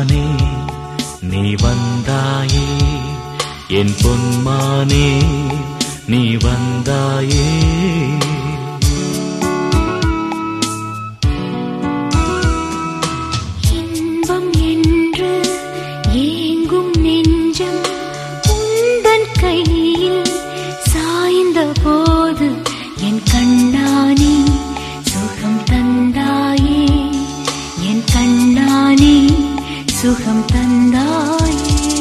பொன்மானே நீ வந்தாயே என் பொன்மானே நீ வந்தாயே இன்பம் என்று ஏங்கும் நெஞ்சம் உந்தன் கையில் சாய்ந்த போது என் கண்ணானி சுகம் தந்தாயே என் கண்ணானி சுகம் தந்தாயே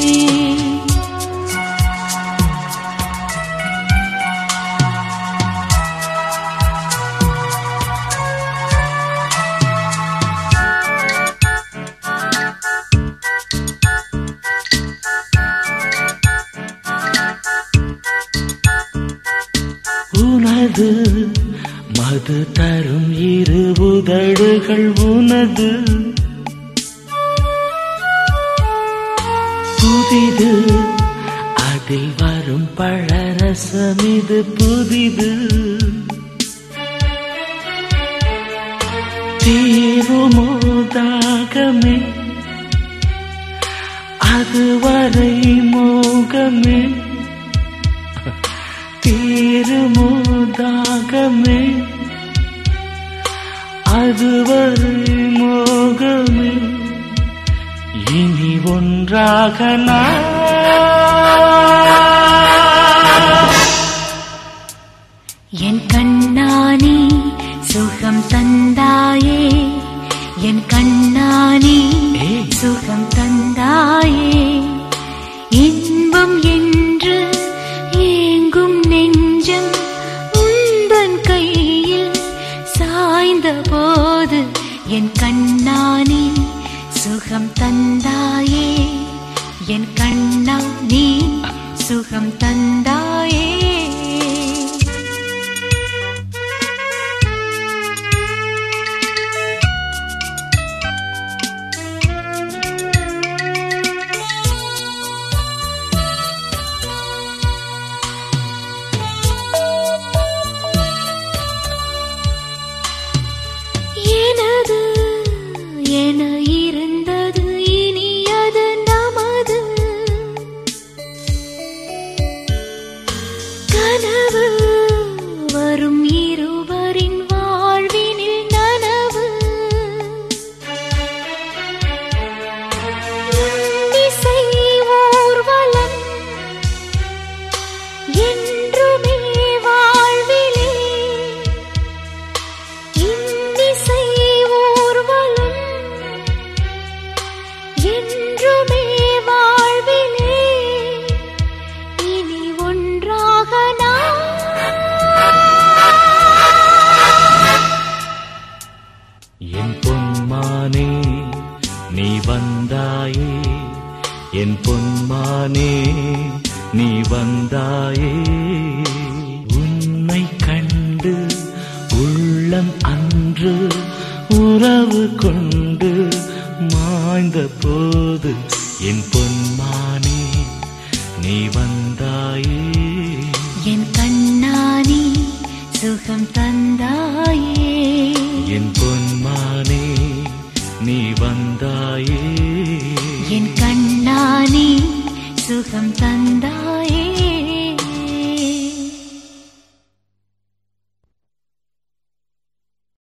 உனது மது தரும் இரு உதடுகள் உனது புதிது அதில் வரும் பழரசம் இது புதிது தீருமோ தாகமே அதுவரை மோகமே தீருமோ தாகமே அதுவரை மோகமே இனி ஒன்றாக நான் என் கண்ணானி சுகம் தந்தாயே என் கண்ணானி ஏய். சுகம் தந்தாயே இன்பம் என்று ஏங்கும் நெஞ்சம் உந்தன் கையில் சாய்ந்த போது என் கண்ணானி சுகம் தந்தாயே என் கண்ணா நீ சுகம் தந்தாயே எனது என இருந்தது இனி அது நமது கனவு வரும் இருவரின் வாழ்வினில் நனவு இசை ஊர்வலம் என்றுமே வாழ்விலே இன்னிசை ஊர்வலம் என்றுமே வாழ்விலே இனி ஒன்றாக நாம் என் பொன்மானே நீ வந்தாயே என் பொன்மானே நீ வந்தாயே உன்னை கண்டு உள்ளம் அன்று உறவு கொண்டு மாய்ந்த போது என் பொன்மானே நீ வந்தாயே என் கண்ணானி சுகம் தந்தா